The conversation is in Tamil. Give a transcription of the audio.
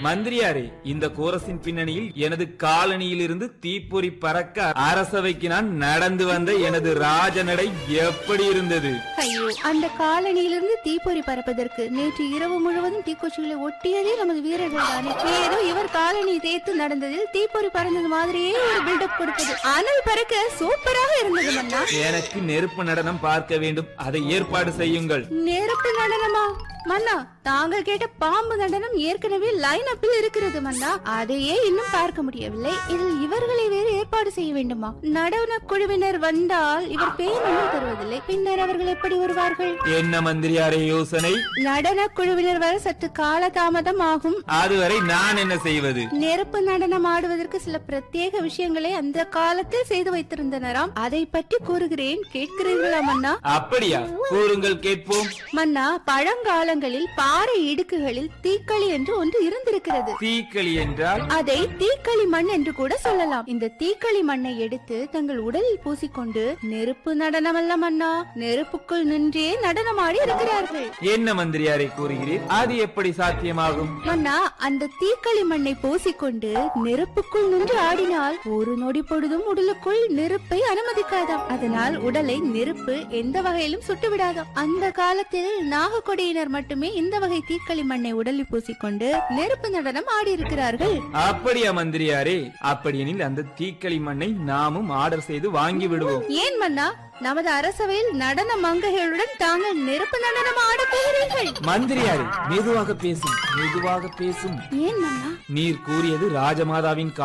மந்திரியாரே இந்த கோரஸின் பின்னணியில் எனது காலனியிலிருந்து தீப்பொறி பறக்க அரசவைக்கு நான் நடந்து வந்த எனது ராஜநடை எப்படி இருந்தது ஐயோ அந்த காலனியிலிருந்து தீப்பொறி பறப்பதற்கு நேற்று இரவு முழுவதும் தீக்குச்சிகளை ஒட்டியதே நமது வீரர்கள் தானே ஏதோ இவர் காலனி தேய்த்து நடந்ததில் தீப்பொறி பறந்தது மாதிரியே ஒரு பில்டப் கொடுத்தது அனல் பறக்க சூப்பராக இருந்தது மன்னா எனக்கு நெருப்பு நடனம் பார்க்க வேண்டும் அதை ஏற்பாடு செய்யுங்கள் நெருப்பு நடனமா மன்னா தாங்கள் கேட்ட பாம்பு நடனம் ஏற்கனவே லைன் அப்பில் இருக்கிறது மன்னா அதையே இன்னும் பார்க்க முடியவில்லை இதில் இவர்களை வேறு ஏற்பாடு செய்ய வேண்டுமா நடன குழுவினர் வந்தால் இவர் பேர் ஒன்றும் தருவதில்லை பின்னர் அவர்கள் எப்படி வருவார்கள் என்ன மந்திரியாரே யோசனை நடன குழுவினர் வர சற்று காலதாமதம் ஆகும் அதுவரை நான் என்ன செய்வது நெருப்பு நடனம் ஆடுவதற்கு சில பிரத்யேக விஷயங்களை அந்த காலத்தில் செய்து வைத்திருந்தனராம் அதை பற்றி கூறுகிறேன் கேட்கிறீர்களா மன்னா அப்படியா கூறுங்கள் கேட்போம் மன்னா பழங்காலங்களில் பாறை இடுக்குகளில் தீக்களி என்று ஒன்று இருந்திருக்கிறது தீக்களி என்றால் அதை தீக்களி மண் என்று கூட சொல்லலாம் இந்த தீக்களி மண்ணை எடுத்து தங்கள் உடலில் பூசிக்கொண்டு நெருப்பு நடனம் அல்ல மன்னா நெருப்புக்குள் நின்றே நடனமாடி இருக்கிறார்கள் என்ன மந்திரியாரை கூறுகிறீர் அது எப்படி சாத்தியமாகும் மன்னா அந்த தீக்களி மண்ணை பூசிக்கொண்டு நெருப்புக்குள் நின்று ஆடினால் ஒரு நொடி பொழுதும் உடலுக்குள் நெருப்பை அனுமதிக்காதாம் அதனால் உடலை நெருப்பு எந்த வகையிலும் சுட்டுவிடாதாம் அந்த காலத்தில் நாகக்கொடியினர் மட்டுமே இந்த வகை தீக்களி மண்ணை உடலில் பூசிக்கொண்டு நெருப்பு நடனம் ஆடி இருக்கிறார்கள் அப்படியா மந்திரியாரே அப்படியெனில் அந்த தீக்களி மண்ணை நாமும் ஆர்டர் செய்து வாங்கி விடுவோம் ஏன் மன்னா நமது அரசவையில் நடன மங்கைகளுடன் தாங்கள் நெருப்பு நடனம் ஆட போகிறீர்கள் மந்திரியாரே மெதுவாக பேசும் மெதுவாக பேசும் ஏன் மன்னா நீர் கூறியது ராஜமாதாவின்